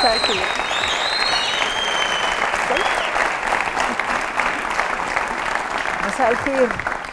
مساء الخير مساء الخير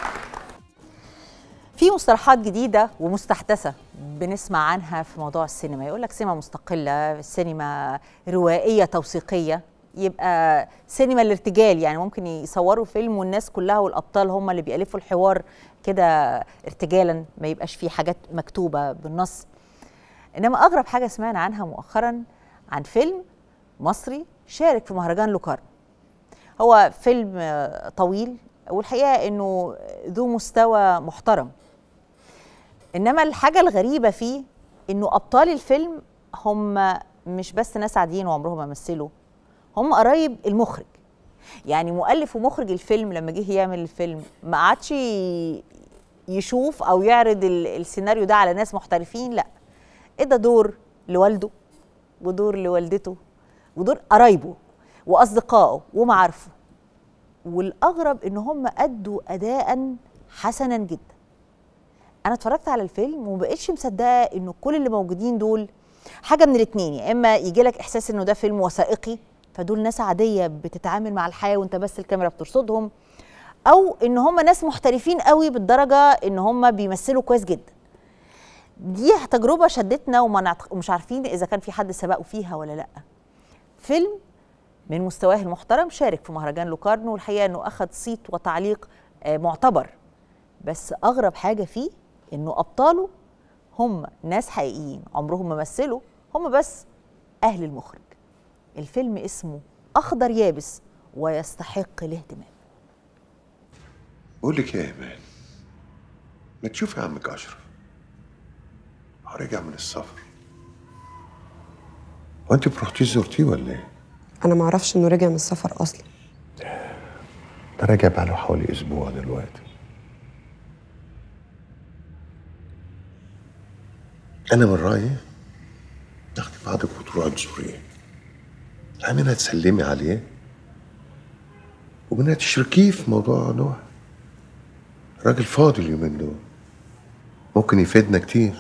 في مصطلحات جديدة ومستحدثة بنسمع عنها في موضوع السينما يقول لك سينما مستقلة سينما روائية توثيقية يبقى سينما الارتجال يعني ممكن يصوروا فيلم والناس كلها والأبطال هم اللي بيألفوا الحوار كده ارتجالا ما يبقاش فيه حاجات مكتوبة بالنص إنما أغرب حاجة سمعنا عنها مؤخرا عن فيلم مصري شارك في مهرجان لوكارنو هو فيلم آه، طويل والحقيقه انه ذو مستوى محترم انما الحاجه الغريبه فيه انه ابطال الفيلم هم مش بس ناس عاديين وعمرهم ما مثلوا هم قرايب المخرج يعني مؤلف ومخرج الفيلم لما جه يعمل الفيلم ما قعدش ي- يشوف او يعرض ال- السيناريو ده على ناس محترفين لا ادى دور لوالده ودور لوالدته ودور قرايبه واصدقائه ومعارفه والاغرب ان هم ادوا اداء حسنا جدا انا اتفرجت على الفيلم وما بقتش مصدقه انه كل اللي موجودين دول حاجه من الاتنين يا اما يجي لك احساس انه ده فيلم وثائقي فدول ناس عاديه بتتعامل مع الحياه وانت بس الكاميرا بترصدهم او ان هم ناس محترفين قوي بالدرجه ان هم بيمثلوا كويس جدا دي تجربه شدتنا وما نعت- ومش عارفين اذا كان في حد سبقه فيها ولا لا فيلم من مستواه المحترم شارك في مهرجان لوكارنو والحقيقه انه اخذ صيت وتعليق آه، معتبر بس اغرب حاجه فيه انه ابطاله هم ناس حقيقيين عمرهم ما مثلوا هم بس اهل المخرج الفيلم اسمه اخضر يابس ويستحق الاهتمام بقول لك ايه يا ايمان ما تشوفي عمك اشرف هو رجع من السفر هو انت رحتي زرتيه ولا ايه؟ انا ما اعرفش انه رجع من السفر اصلا ده راجع بقاله حوالي اسبوع دلوقتي انا من رايي تاخدي بعضك وتروحي تزوريه منها تسلمي عليه ومنها تشركيه في موضوع نوح راجل فاضي اليومين دول ممكن يفيدنا كتير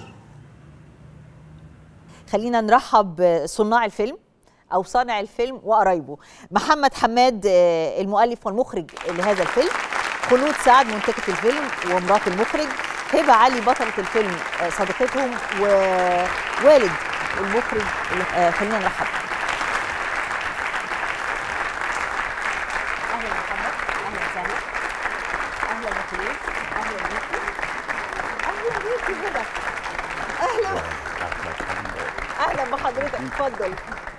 خلينا نرحب بصناع الفيلم او صانع الفيلم وقرايبه محمد حماد آه، المؤلف والمخرج لهذا الفيلم خلود سعد منتجة الفيلم ومرات المخرج هبة علي بطلة الفيلم آه، صديقتهم ووالد المخرج اللي- آه، خلينا نرحب اهلا يا محمد اهلا وسهلا اهلا يا خلود اهلا بيكي اهلا بيكي هبة اهلا اهلا بحضرتك اتفضل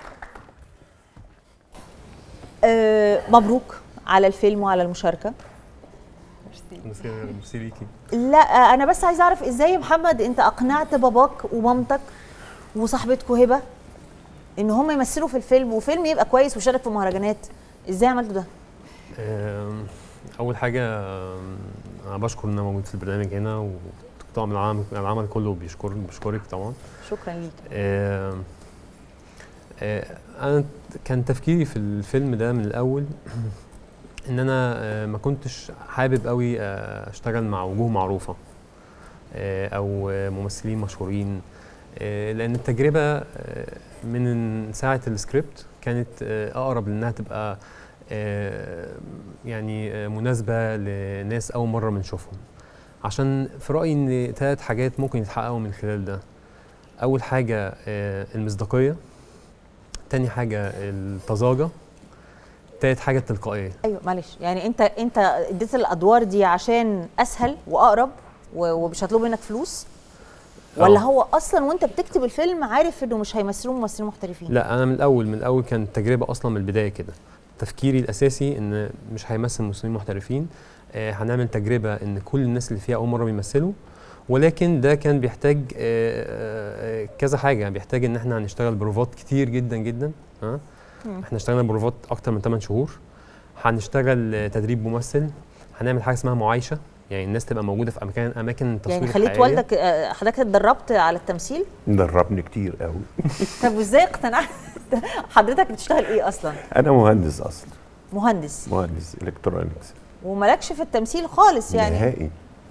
آه مبروك على الفيلم وعلى المشاركه ميرسي ميرسي ليكي لا آه انا بس عايزه اعرف ازاي يا محمد انت اقنعت باباك ومامتك وصاحبتكوا هبه ان هم يمثلوا في الفيلم وفيلم يبقى كويس وشارك في مهرجانات ازاي عملتوا ده آم، اول حاجه آم، انا بشكر ان انا موجود في البرنامج هنا وطاقم العمل العمل كله بيشكرك بيشكرك طبعا شكرا ليك آم، آه، انا كان تفكيري في الفيلم ده من الاول ان انا آه، ما كنتش حابب قوي آه، اشتغل مع وجوه معروفه آه، او آه، ممثلين مشهورين آه، لان التجربه آه، من ساعه السكريبت كانت آه، اقرب لانها تبقى آه، يعني آه، مناسبه لناس اول مره بنشوفهم عشان في رايي ان ثلاث حاجات ممكن يتحققوا من خلال ده اول حاجه آه، المصداقيه تاني حاجه الطزاجه تالت حاجه التلقائيه ايوه معلش يعني انت انت اديت الادوار دي عشان اسهل واقرب و- ومش هطلب منك فلوس ولا آه. هو اصلا وانت بتكتب الفيلم عارف انه مش هيمثلوا ممثلين محترفين لا انا من الاول من الاول كانت التجربه اصلا من البدايه كده تفكيري الاساسي ان مش هيمثل ممثلين محترفين آه هنعمل تجربه ان كل الناس اللي فيها اول مره بيمثلوا ولكن ده كان بيحتاج آه آه كذا حاجه بيحتاج ان احنا هنشتغل بروفات كتير جدا جدا ها مم. احنا اشتغلنا بروفات اكتر من 8 شهور هنشتغل آه، تدريب ممثل هنعمل حاجه اسمها معايشه يعني الناس تبقى موجوده في اماكن اماكن التصوير يعني خليت الحقيقية. والدك آه، حضرتك اتدربت على التمثيل دربني كتير قوي طب وازاي اقتنعت حضرتك بتشتغل ايه اصلا انا مهندس اصلا مهندس مهندس الكترونكس ومالكش في التمثيل خالص يعني نهائي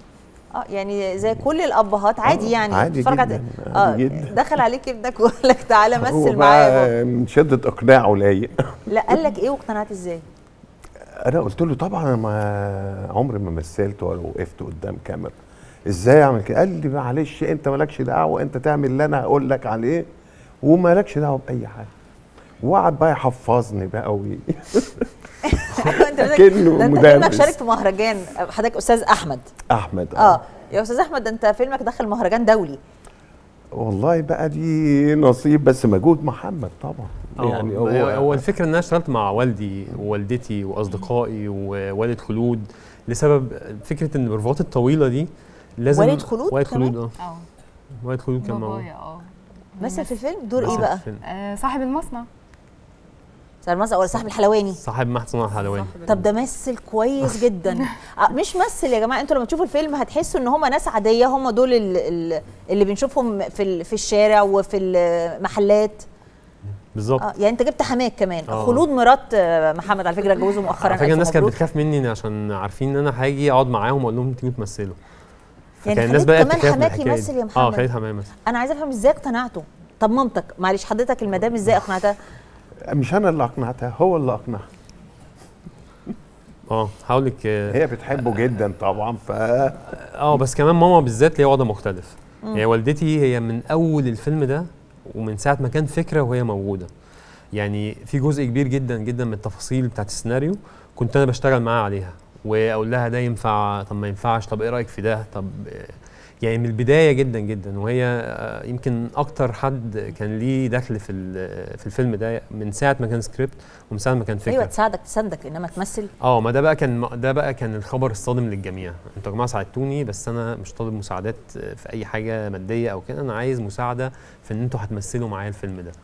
اه يعني زي كل الابهات عادي يعني عادي اتفرج على- جداً، اه عادي جداً. دخل عليك ابنك وقال لك تعالى هو مثل معايا يا بابا. بقى من شده اقناعه لايق لا قال لك ايه واقتنعت ازاي انا قلت له طبعا انا ما عمري ما مثلت ولا وقفت قدام كاميرا ازاي اعمل كده قال لي معلش انت مالكش دعوه انت تعمل اللي انا هقول لك عليه ومالكش دعوه باي حاجه وقعد بقى يحفظني بقى وي... انت بدك- كأنه ده انت مدرس. فيلمك شارك في مهرجان حضرتك استاذ احمد احمد اه يا استاذ احمد ده انت فيلمك دخل مهرجان دولي والله بقى دي نصيب بس مجهود محمد طبعا يعني هو هو الفكره ان انا اشتغلت مع والدي ووالدتي واصدقائي ووالد خلود لسبب فكره ان البروفات الطويله دي لازم والد خلود والد كمان؟ خلود اه اه والد خلود كان موجود بابايا اه مثل في الفيلم دور ايه مثل بقى في الفيلم. آه، صاحب المصنع صار المصنع ولا صاحب الحلواني صاحب محسن الحلواني طب ده مثل كويس جدا آه، مش مثل يا جماعه انتوا لما تشوفوا الفيلم هتحسوا ان هم ناس عاديه هم دول ال- ال- اللي بنشوفهم في ال- في الشارع وفي المحلات بالظبط اه يعني انت جبت حماك كمان آه. خلود مرات آه، محمد على فكره اتجوزوا مؤخرا على فكره ألف الناس كانت مبروك. بتخاف مني عشان عارفين ان انا هاجي اقعد معاهم واقول لهم تيجوا تمثلوا يعني فكان الناس خليت بقى كمان بتخاف من حماك الحكايه يمثل يا دي. اه محمد. خليت حماية مثل انا عايزه افهم ازاي اقتنعتوا طب مامتك معلش حضرتك المدام ازاي اقنعتها مش انا اللي اقنعتها هو اللي اقنعها اه هقول لك آه، هي بتحبه جدا طبعا ف اه بس كمان ماما بالذات ليها وضع مختلف هي والدتي هي من اول الفيلم ده ومن ساعه ما كان فكره وهي موجوده يعني في جزء كبير جدا جدا من التفاصيل بتاعت السيناريو كنت انا بشتغل معاها عليها واقول لها ده ينفع طب ما ينفعش طب ايه رايك في ده طب آه، يعني من البدايه جدا جدا وهي آه، يمكن اكتر حد كان ليه دخل في ال- في الفيلم ده من ساعه ما كان سكريبت ومن ساعه ما كان فكره ايوه تساعدك تساندك انما تمثل اه ما ده بقى كان ده بقى كان الخبر الصادم للجميع انتوا يا جماعه ساعدتوني بس انا مش طالب مساعدات في اي حاجه ماديه او كده انا عايز مساعده في ان انتوا هتمثلوا معايا الفيلم ده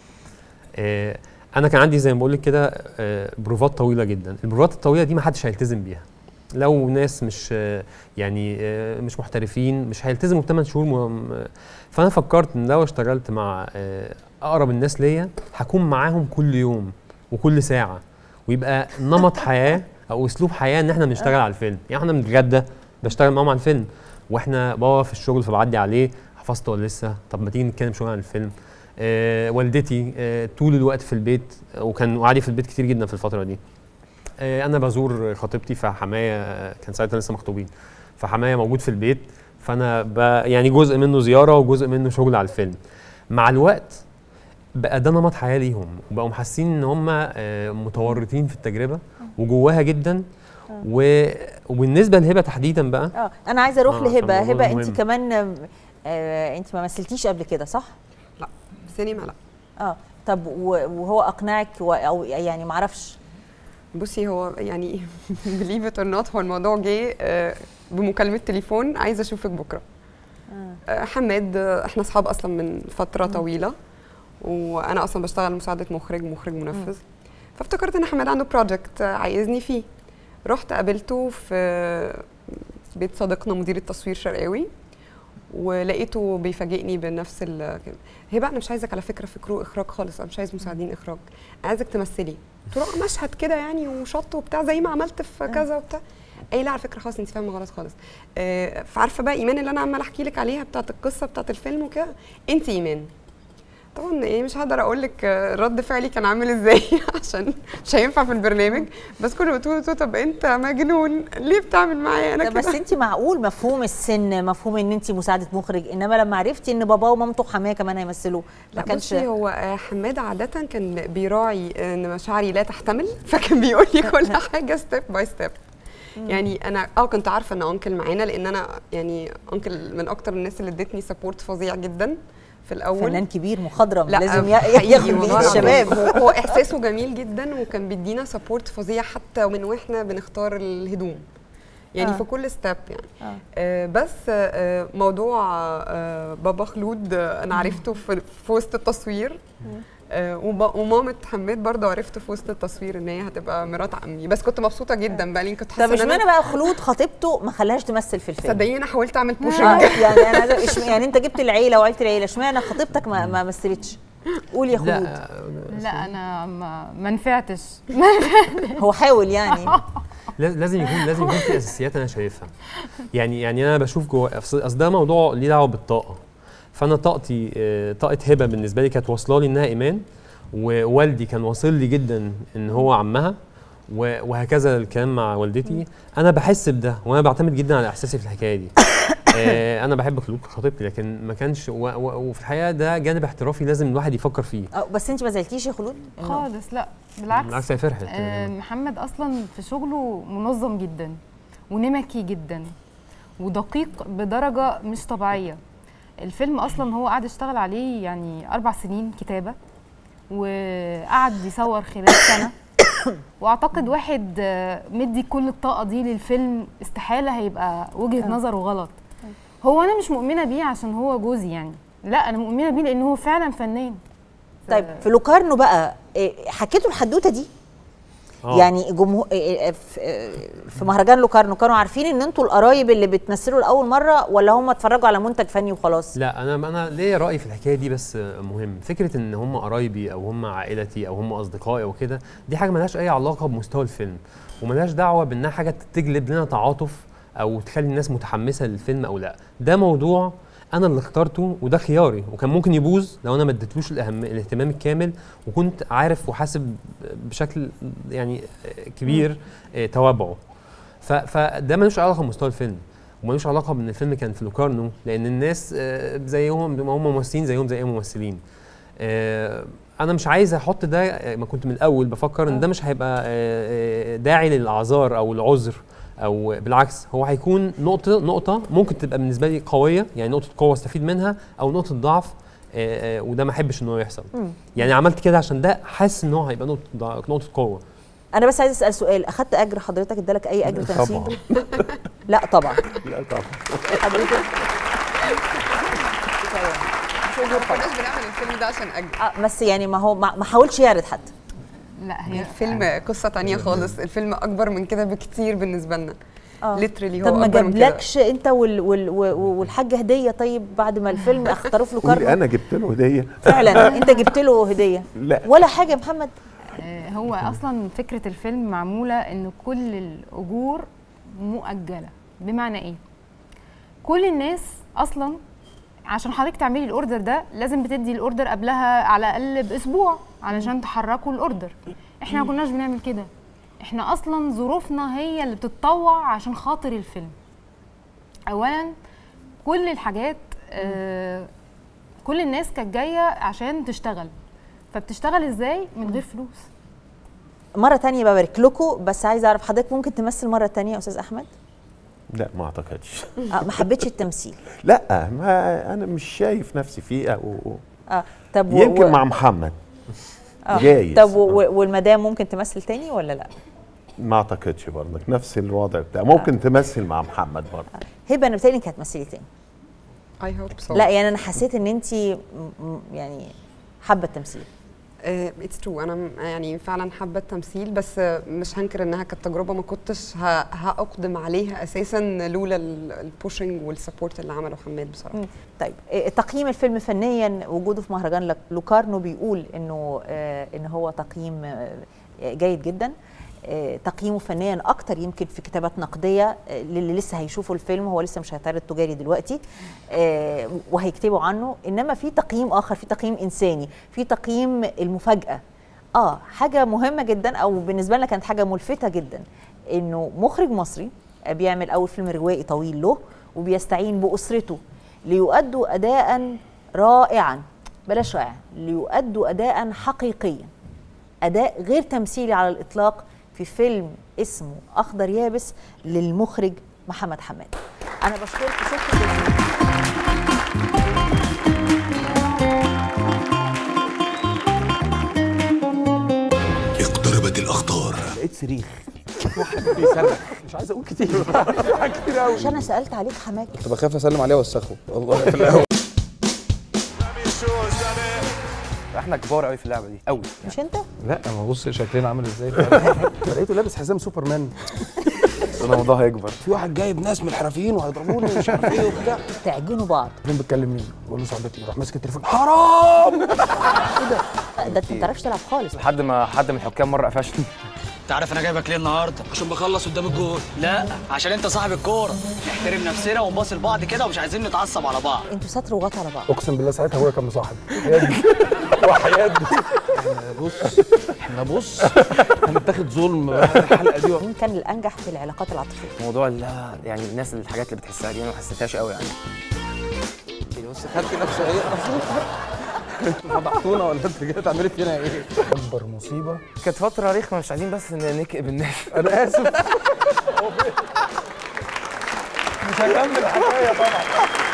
آه انا كان عندي زي ما بقول لك كده آه بروفات طويله جدا البروفات الطويله دي ما حدش هيلتزم بيها لو ناس مش آه، يعني آه، مش محترفين مش هيلتزموا بثمان شهور م- م- فانا فكرت ان لو اشتغلت مع آه، اقرب الناس ليا هكون معاهم كل يوم وكل ساعه ويبقى نمط حياه او اسلوب حياه ان احنا بنشتغل على الفيلم يعني احنا بنتغدى بشتغل معاهم على الفيلم واحنا بابا في الشغل فبعدي عليه حفظت ولا لسه طب ما تيجي نتكلم شويه عن الفيلم آه والدتي آه طول الوقت في البيت وكان قعدي في البيت كتير جدا في الفتره دي آه انا بزور خطيبتي فحمايه آه، كان ساعتها لسه مخطوبين فحمايه موجود في البيت فانا ب يعني جزء منه زياره وجزء منه شغل على الفيلم مع الوقت بقى ده نمط حياه ليهم وبقوا حاسين ان هم آه، متورطين في التجربه وجواها جدا و... وبالنسبه لهبه تحديدا بقى اه انا عايزه اروح آه، عشان لهبه الموضوع هبه ده انت مهم. كمان آم، آه انت ما مثلتيش قبل كده صح لا سينما لا اه طب و- وهو اقنعك و- او يعني ما اعرفش بصي هو يعني بليف ات اور نوت هو الموضوع جه آه، بمكالمه تليفون عايزه اشوفك بكره آه، حماد آه، احنا اصحاب اصلا من فتره طويله وانا اصلا بشتغل مساعده مخرج مخرج منفذ فافتكرت ان حماد عنده بروجكت عايزني فيه رحت قابلته في بيت صديقنا مدير التصوير شرقاوي ولقيته بيفاجئني بنفس ال هي بقى انا مش عايزك على فكره في كرو اخراج خالص انا مش عايز مساعدين اخراج عايزك تمثلي قلت له آه، مشهد كده يعني وشط وبتاع زي ما عملت في كذا وبتاع اي لا على فكره خلاص انت فاهمه غلط خالص آه، فعارفه بقى ايمان اللي انا عماله احكي لك عليها بتاعت القصه بتاعت الفيلم وكده انت ايمان طبعا ايه مش هقدر اقول لك آه، رد فعلي كان عامل ازاي عشان مش هينفع في البرنامج بس كل ما تقول طب انت مجنون ليه بتعمل معايا انا طب بس كده انت معقول مفهوم السن مفهوم ان انت مساعده مخرج انما لما عرفتي ان باباه ومامته وحماه كمان هيمثلوا ما لا كانش بصي هو آه، حماد عادة كان بيراعي ان مشاعري لا تحتمل فكان بيقول لي كل حاجة ستيب باي ستيب يعني انا اه كنت عارفه ان انكل معانا لان انا يعني انكل من اكتر الناس اللي ادتني سبورت فظيع جدا في الاول فنان كبير مخضرم لا لازم حقيقي ياخد والله بإيد العظيم. الشباب هو, هو احساسه جميل جدا وكان بيدينا سبورت فظيع حتى من واحنا بنختار الهدوم يعني آه. آه. في كل ستيب يعني آه. آه. آه بس آه موضوع آه بابا خلود آه انا عرفته في, في وسط التصوير آه وب- ومامة حماد برضه عرفت في وسط التصوير ان هي هتبقى مرات عمي بس كنت مبسوطه جدا بقى لان كنت طب حاسه ان اشمعنى انا بقى خلود خطيبته ما خلاهاش تمثل في الفيلم صدقيني انا حاولت اعمل آه، بوشنج يعني انا عايزة- إشم- يعني انت جبت العيله وعيله العيله اشمعنى خطيبتك ما, ما مثلتش قول يا خلود لا لا انا ما, ما نفعتش هو حاول يعني لاز- لازم يكون لازم يكون في اساسيات انا شايفها يعني يعني انا بشوف جوه اصل أصل ده موضوع ليه دعوه بالطاقه فانا طاقتي آه، طاقه هبه بالنسبه لي كانت واصله لي انها ايمان ووالدي كان واصل لي جدا ان هو عمها و- وهكذا الكلام مع والدتي انا بحس بده وانا بعتمد جدا على احساسي في الحكايه دي آه، انا بحب خلود خطيبتي لكن ما كانش و- و- وفي الحقيقه ده جانب احترافي لازم الواحد يفكر فيه آه، بس انت ما زلتيش يا خلود إنه- خالص لا بالعكس بالعكس هي فرحت آه، محمد اصلا في شغله منظم جدا ونمكي جدا ودقيق بدرجه مش طبيعيه الفيلم اصلا هو قعد يشتغل عليه يعني اربع سنين كتابه وقعد يصور خلال سنه واعتقد واحد آه، مدي كل الطاقه دي للفيلم استحاله هيبقى وجهه نظره غلط هو انا مش مؤمنه بيه عشان هو جوزي يعني لا انا مؤمنه بيه لان هو فعلا فنان طيب في لوكارنو بقى إيه، حكيتوا الحدوته دي آه. يعني جمهور إيه، في إيه، في مهرجان لوكارنو كانوا عارفين ان انتوا القرايب اللي بتمثلوا لاول مره ولا هم اتفرجوا على منتج فني وخلاص لا انا انا ليا راي في الحكايه دي بس مهم فكره ان هم قرايبي او هم عائلتي او هم اصدقائي او كده دي حاجه ملهاش اي علاقه بمستوى الفيلم وملهاش دعوه بانها حاجه تجلب لنا تعاطف او تخلي الناس متحمسه للفيلم او لا ده موضوع انا اللي اخترته وده خياري وكان ممكن يبوظ لو انا ما اديتلوش الأهم الاهتمام الكامل وكنت عارف وحاسب بشكل يعني كبير آه، توابعه ف- فده ملوش علاقه بمستوى الفيلم وملوش علاقه بان الفيلم كان في لوكارنو لان الناس آه، زيهم هم ممثلين زيهم زي اي ممثلين آه، انا مش عايز احط ده آه، ما كنت من الاول بفكر ان ده مش هيبقى آه، آه، داعي للاعذار او العذر او بالعكس هو هيكون نقطه نقطه ممكن تبقى بالنسبه لي قويه يعني نقطه قوه استفيد منها او نقطه ضعف آه، آه، وده ما احبش ان هو يحصل يعني عملت كده عشان ده حاسس ان هو هيبقى نقطه ضع- نقطه قوه انا بس عايز اسال سؤال اخدت اجر حضرتك ادالك اي اجر تمثيل طبعا لا طبعا لا طبعا حضرتك ما كناش بنعمل الفيلم ده عشان اجل آه، بس يعني ما هو ما ما حاولش يعرض حتى لا هي الفيلم قصه تانية خالص الفيلم اكبر من كده بكتير بالنسبه لنا آه. ليترلي هو طب ما اكبر من كده جابلكش انت وال وال وال- والحاجه هديه طيب بعد ما الفيلم اختاروه في قولي لوكارنو انا جبت له هديه فعلا انت جبت له هديه لا ولا حاجه يا محمد آه، هو اصلا فكره الفيلم معموله ان كل الاجور مؤجله بمعنى ايه كل الناس اصلا عشان حضرتك تعملي الاوردر ده لازم بتدي الاوردر قبلها على الاقل باسبوع علشان تحركوا الاوردر احنا ما كناش بنعمل كده احنا اصلا ظروفنا هي اللي بتتطوع عشان خاطر الفيلم اولا كل الحاجات آه كل الناس كانت جايه عشان تشتغل فبتشتغل ازاي من غير فلوس مره تانية ببارك لكم بس عايزه اعرف حضرتك ممكن تمثل مره تانية يا استاذ احمد لا ما اعتقدش آه ما حبيتش التمثيل لا ما انا مش شايف نفسي فيه او اه طب و- يمكن و- مع محمد آه. جايز. طب و- و- والمدام ممكن تمثل تاني ولا لا ما اعتقدش برضك نفس الوضع بتاع ممكن تمثل مع محمد برضه هبه انا بتهيألي انك هتمثلي تاني اي هوب سو لا يعني انا حسيت ان انت يعني حابه التمثيل اتس ترو انا م- يعني فعلا حابه التمثيل بس آه، مش هنكر انها كانت تجربه ما كنتش ه- هاقدم عليها اساسا لولا البوشنج والسبورت اللي عمله حماد بصراحه طيب آه، تقييم الفيلم فنيا وجوده في مهرجان لك- لوكارنو بيقول انه آه، ان هو تقييم آه، جيد جدا آه، تقييمه فنيا اكتر يمكن في كتابات نقديه آه، للي لسه هيشوفوا الفيلم هو لسه مش هيتعرض تجاري دلوقتي آه، وهيكتبوا عنه انما في تقييم اخر في تقييم انساني في تقييم المفاجاه اه حاجه مهمه جدا او بالنسبه لنا كانت حاجه ملفته جدا انه مخرج مصري بيعمل اول فيلم روائي طويل له وبيستعين باسرته ليؤدوا اداء رائعا بلاش رائعا ليؤدوا اداء حقيقيا اداء غير تمثيلي على الاطلاق في فيلم اسمه اخضر يابس للمخرج محمد حماد انا بشكرك شكرا جزيلا اقتربت الأخطار لقيت صريخ واحد بيصرخ مش عايز اقول كتير في حاجات كتير قوي مش انا سالت عليك حماد كنت بخاف اسلم عليه واوسخه والله في الاول احنا كبار قوي في اللعبه دي قوي مش انت لا ما بص شكلنا عامل ازاي لقيته لابس حزام سوبرمان انا الموضوع هيكبر في واحد جايب ناس من الحرفيين وهيضربوني ومش عارف ايه وبتاع تعجنوا بعض مين بتكلم مين؟ بقول له صاحبتي راح ماسك التليفون حرام ده انت ما بتعرفش تلعب خالص لحد ما حد من الحكام مره قفشني انت عارف انا جايبك ليه النهارده عشان بخلص قدام الجول لا عشان انت صاحب الكوره نحترم نفسنا ونباص لبعض كده ومش عايزين نتعصب على بعض انتوا سطر وغط على بعض اقسم بالله ساعتها هو كان مصاحب يدي وحياتي احنا بص احنا بص هنتاخد ظلم بعد الحلقه دي مين كان الانجح في العلاقات العاطفيه موضوع اللي يعني الناس الحاجات اللي بتحسها دي انا ما حسيتهاش قوي يعني بص خدت نفسه ايه انتوا فضحتونا ولا انت جاي تعملي فينا ايه؟ اكبر مصيبه كانت فتره رخمه مش عايزين بس ن- نكئب الناس انا اسف مش هكمل الحكايه طبعا